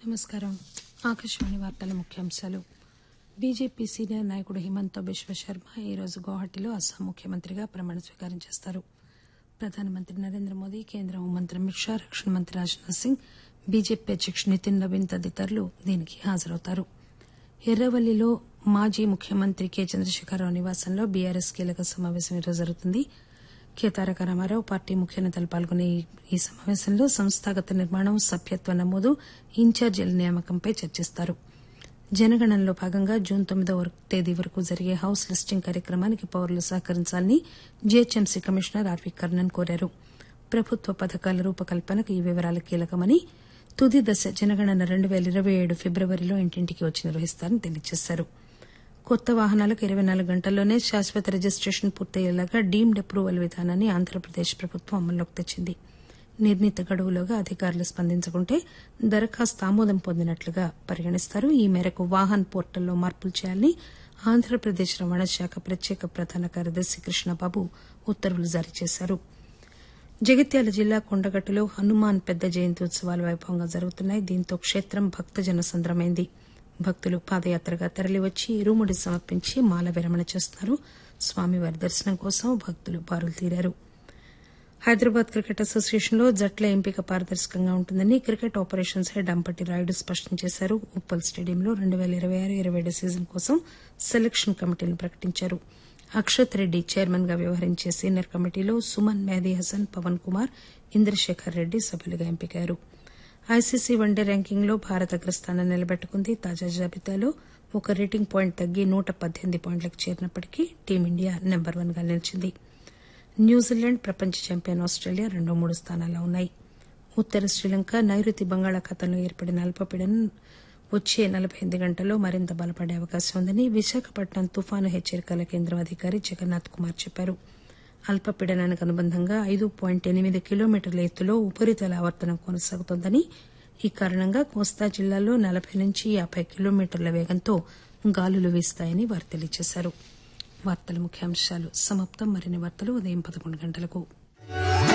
నమస్కారం ఆకాశవాణి వార్తల ముఖ్యాంశాలు బీజేపీ సీనియర్ నాయకుడు హిమంత బిశ్వ శర్మ ఈరోజు గౌహటిలో అస్సాం ముఖ్యమంత్రిగా ప్రమాణ స్వీకారం చేస్తారు ప్రధానమంత్రి నరేంద్ర మోదీ కేంద్ర హోంమంత్రి అమిత్ షా రక్షణ మంత్రి రాజ్నాథ్ సింగ్ బీజేపీ అధ్యకుడు నితిన్ నవీన్ తదితరులు దీనికి హాజరవుతారు ఎర్రవల్లిలో మాజీ ముఖ్యమంత్రి కె చంద్రశేఖరరావు నివాసంలో బీఆర్ఎస్ కీలక సమావేశం ఈరోజు జరుగుతుంది కె తారక రామారావు పార్టీ ముఖ్య నేతలు పాల్గొనే ఈ- ఈ సమావేశంలో సంస్థాగత నిర్మాణం సభ్యత్వ నమోదు ఇన్ఛార్జీల నియామకంపై చర్చిస్తారు జనగణనలో భాగంగా జూన్ తొమ్మిదవ వరకు- తేదీ వరకు జరిగే హౌస్ లిస్టింగ్ కార్యక్రమానికి పౌరులు సహకరించాలని జీహెచ్ఎంసీ కమిషనర్ ఆర్వీ కర్ణన్ కోరారు ప్రభుత్వ పథకాల రూపకల్పనకు ఈ వివరాలు కీలకమని తుది దశ జనగణన రెండు పేల ఇరవై ఏడు ఫిబ్రవరిలో ఇంటింటికి వచ్చి నిర్వహిస్తారని తెలియజేశారు కొత్త వాహనాలకు ఇరవై నాలుగు గంటల్లోనే శాశ్వత రిజిస్టేషన్ పూర్తయ్యేలాగా డీమ్డ్ అప్రూవల్ విధానాన్ని ఆంధ్రప్రదేశ్ ప్రభుత్వం అమల్లోకి తెచ్చింది నిర్ణీత గడువులోగా అధికారులు స్పందించకుంటే దరఖాస్తు ఆమోదం పొందినట్లుగా పరిగణిస్తారు ఈ మేరకు వాహన్ పోర్టల్లో మార్పులు చేయాలని ఆంధ్రప్రదేశ్ రవాణా శాఖ ప్రత్యేక ప్రధాన కార్యదర్శి కృష్ణబాబు ఉత్తర్వులు జారీ చేశారు జగిత్యాల జిల్లా కొండగట్టులో హనుమాన్ పెద్ద జయంతి ఉత్సవాలు వైభవంగా జరుగుతున్నాయి దీంతో క్షేత్రం భక్తజన సంద్రమైంది భక్తులు పాదయాత్రగా తరలివచ్చి ఇరుముడి సమర్పించి మాల విరమణ చేస్తున్నారు స్వామివారి దర్శనం కోసం భక్తులు బారులు తీరారు హైదరాబాద్ క్రికెట్ అసోసియేషన్లో జట్ల ఎంపిక పారదర్శకంగా ఉంటుందని cricket operations head Ambati Rayudu స్పష్టం చేశారు ఉప్పల్ స్టేడియంలో రెండు పేల ఇరవై ఆరు ఇరవై ఏడు సీజన్ కోసం సెలక్షన్ కమిటీని ప్రకటించారు అక్షత్ రెడ్డి చైర్మన్ గా వ్యవహరించే సీనియర్ కమిటీలో సుమన్ మేదీ హసన్ పవన్ కుమార్ ఇంద్రశేఖర్ రెడ్డి సభ్యులుగా ఎంపికయ్యారు ఐసీసీ వన్డే ర్యాంకింగ్లో భారత్ అగ్రస్థానం నిలబెట్టుకుంది తాజా జాబితాలో ఒక రేటింగ్ పాయింట్ తగ్గి నూట పద్దెనిమిది పాయింట్లకు చేరినప్పటికీ టీమిండియా నెంబర్ వన్ గా నిలిచింది న్యూజిలాండ్ ప్రపంచ ఛాంపియన్ ఆస్ట్రేలియా రెండో మూడు స్థానాల్లో ఉన్నాయి ఉత్తర శ్రీలంక నైరుతి బంగాళాఖాతంలో ఏర్పడిన అల్పపీడనం వచ్చే నలభై ఎనిమిది గంటల్లో మరింత బలపడే అవకాశం ఉందని విశాఖపట్నం తుఫాను హెచ్చరికల కేంద్రం అధికారి జగన్నాథ్ కుమార్ చెప్పారు అల్పపీడనానికి అనుబంధంగా ఐదు పాయింట్ ఎనిమిది కిలోమీటర్ల ఎత్తులో ఉపరితల ఆవర్తనం కొనసాగుతోందని ఈ కారణంగా కోస్తా జిల్లాలో నలభై నుంచి యాబై కిలోమీటర్ల వేగంతో గాలులు వీస్తాయని వారు తెలియజేశారు వార్తల ముఖ్యాంశాలు సమాప్తం మరిన్ని వార్తలు ఉదయం పదకొండు గంటలకు